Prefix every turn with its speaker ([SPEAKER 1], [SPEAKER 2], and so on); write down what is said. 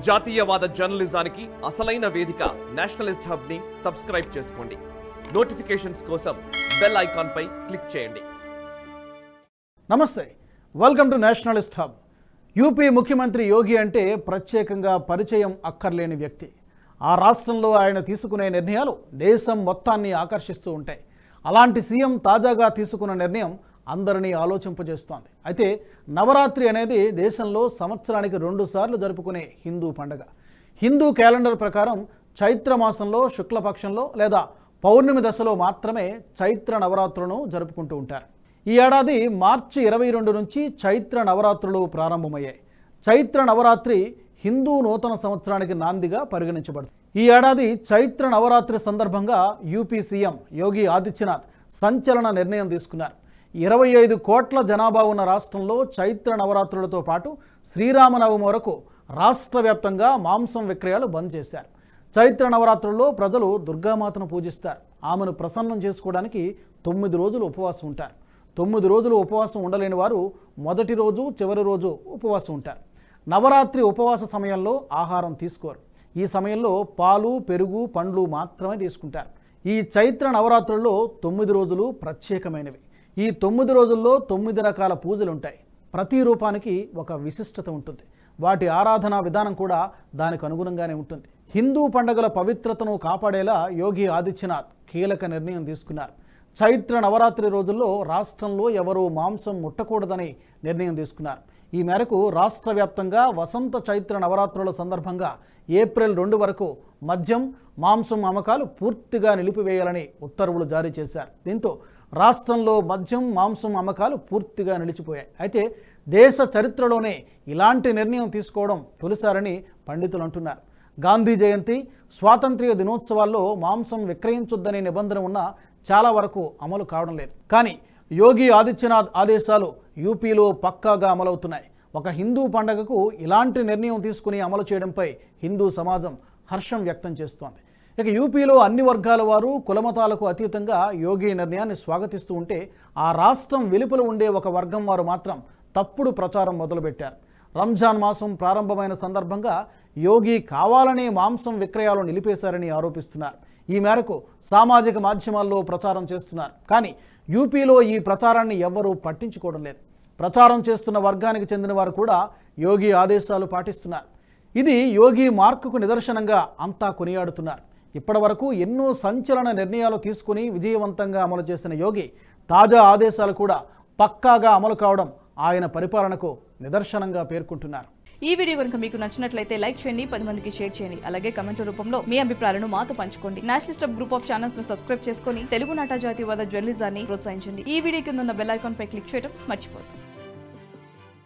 [SPEAKER 1] జాతీయవాద జర్నలిజానికి అసలైన వేదిక నేషనలిస్ట్ హబ్ ని సబ్స్క్రైబ్ చేసుకోండి నోటిఫికేషన్స్ కోసం బెల్ ఐకాన్ పై క్లిక్ చేయండి
[SPEAKER 2] నమస్తే welcome to Nationalist Hub UP ముఖ్యమంత్రి యోగి అంటే ప్రత్యేకంగా పరిచయం అక్కర్లేని వ్యక్తి ఆ రాష్ట్రంలో ఆయన తీసుకునే నిర్ణయాలు దేశం మొత్తాన్ని ఆకర్షిస్తూ ఉంటాయి అలాంటి సీఎం తాజాగా తీసుకున్న నిర్ణయం అందరినీ ఆలోచింపజేస్తోంది అయితే నవరాత్రి అనేది దేశంలో సంవత్సరానికి రెండు సార్లు జరుపుకునే హిందూ పండగ హిందూ క్యాలెండర్ ప్రకారం చైత్ర మాసంలో శుక్లపక్షంలో లేదా పౌర్ణమి దశలో మాత్రమే చైత్ర నవరాత్రులను జరుపుకుంటూ ఉంటారు ఈ ఏడాది మార్చి ఇరవై రెండు నుంచి చైత్ర నవరాత్రులు ప్రారంభమయ్యాయి చైత్ర నవరాత్రి హిందూ నూతన సంవత్సరానికి నాందిగా పరిగణించబడుతుంది ఈ ఏడాది చైత్ర నవరాత్రి సందర్భంగా యూపీ సీఎం యోగి ఆదిత్యనాథ్ సంచలన నిర్ణయం తీసుకున్నారు ఇరవై ఐదు కోట్ల జనాభా ఉన్న రాష్ట్రంలో చైత్ర నవరాత్రులతో పాటు శ్రీరామనవమి వరకు రాష్ట్ర వ్యాప్తంగా మాంసం విక్రయాలు బంద్ చేశారు చైత్ర నవరాత్రుల్లో ప్రజలు దుర్గామాతను పూజిస్తారు ఆమెను ప్రసన్నం చేసుకోవడానికి తొమ్మిది రోజులు ఉపవాసం ఉంటారు తొమ్మిది రోజులు ఉపవాసం ఉండలేని వారు మొదటి రోజు చివరి రోజు ఉపవాసం ఉంటారు నవరాత్రి ఉపవాస సమయంలో ఆహారం తీసుకోరు ఈ సమయంలో పాలు పెరుగు పండ్లు మాత్రమే తీసుకుంటారు ఈ చైత్ర నవరాత్రుల్లో తొమ్మిది రోజులు ప్రత్యేకమైనవి ఈ తొమ్మిది రోజుల్లో తొమ్మిది రకాల పూజలు ఉంటాయి ప్రతి రూపానికి ఒక విశిష్టత ఉంటుంది వాటి ఆరాధనా విధానం కూడా దానికి అనుగుణంగానే ఉంటుంది హిందూ పండుగల పవిత్రతను కాపాడేలా యోగి ఆదిత్యనాథ్ కీలక నిర్ణయం తీసుకున్నారు చైత్ర నవరాత్రి రోజుల్లో రాష్ట్రంలో ఎవరూ మాంసం ముట్టకూడదని నిర్ణయం తీసుకున్నారు ఈ మేరకు రాష్ట్ర వ్యాప్తంగా వసంత చైత్ర నవరాత్రుల సందర్భంగా ఏప్రిల్ రెండు వరకు మద్యం మాంసం అమ్మకాలు పూర్తిగా నిలిపివేయాలని ఉత్తర్వులు జారీ చేశారు దీంతో రాష్ట్రంలో మద్యం మాంసం అమ్మకాలు పూర్తిగా నిలిచిపోయాయి అయితే దేశ చరిత్రలోనే ఇలాంటి నిర్ణయం తీసుకోవడం తొలిసారని పండితులు అంటున్నారు గాంధీ జయంతి స్వాతంత్ర్య దినోత్సవాల్లో మాంసం విక్రయించొద్దనే నిబంధన ఉన్నా చాలా వరకు అమలు కావడం లేదు కానీ యోగి ఆదిత్యనాథ్ ఆదేశాలు యూపీలో పక్కాగా అమలవుతున్నాయి ఒక హిందూ పండగకు ఇలాంటి నిర్ణయం తీసుకుని అమలు చేయడంపై హిందూ సమాజం హర్షం వ్యక్తం చేస్తోంది ఇక యూపీలో అన్ని వర్గాల వారు కులమతాలకు అతీతంగా యోగి నిర్ణయాన్ని స్వాగతిస్తూ ఉంటే ఆ రాష్ట్రం వెలుపల ఉండే ఒక వర్గం వారు మాత్రం తప్పుడు ప్రచారం మొదలుపెట్టారు రంజాన్ మాసం ప్రారంభమైన సందర్భంగా యోగి కావాలనే మాంసం విక్రయాలు నిలిపేశారని ఆరోపిస్తున్నారు ఈ మేరకు సామాజిక మాధ్యమాల్లో ప్రచారం చేస్తున్నారు కానీ యూపీలో ఈ ప్రచారాన్ని ఎవ్వరూ పట్టించుకోవడం లేదు ప్రచారం చేస్తున్న వర్గానికి చెందిన వారు కూడా యోగి ఆదేశాలు పాటిస్తున్నారు ఇది యోగి మార్కుకు నిదర్శనంగా అంతా కొనియాడుతున్నారు ఇప్పటివరకు ఎన్నో సంచలన నిర్ణయాలు తీసుకుని విజయవంతంగా అమలు చేసిన యోగి తాజా ఆదేశాలు కూడా పక్కాగా అమలు కావడం ఆయన పరిపాలనకు నిదర్శనంగా పేర్కొంటున్నారు
[SPEAKER 3] ఈ వీడియో కనుక మీకు నచ్చినట్లయితే లైక్ చేయండి పది మందికి షేర్ చేయండి అలాగే కమెంట్ల రూపంలో మీ అభిప్రాయాలను మాతో పంచుకోండి Nationalist of group of channels ను సబ్స్క్రైబ్ చేసుకొని తెలుగు నాటా జాతీయవాద జర్నలిజాన్ని ప్రోత్సహించండి ఈ వీడియో కింద ఉన్న బెల్ ఐకాన్ పై క్లిక్ చేయడం మర్చిపోదు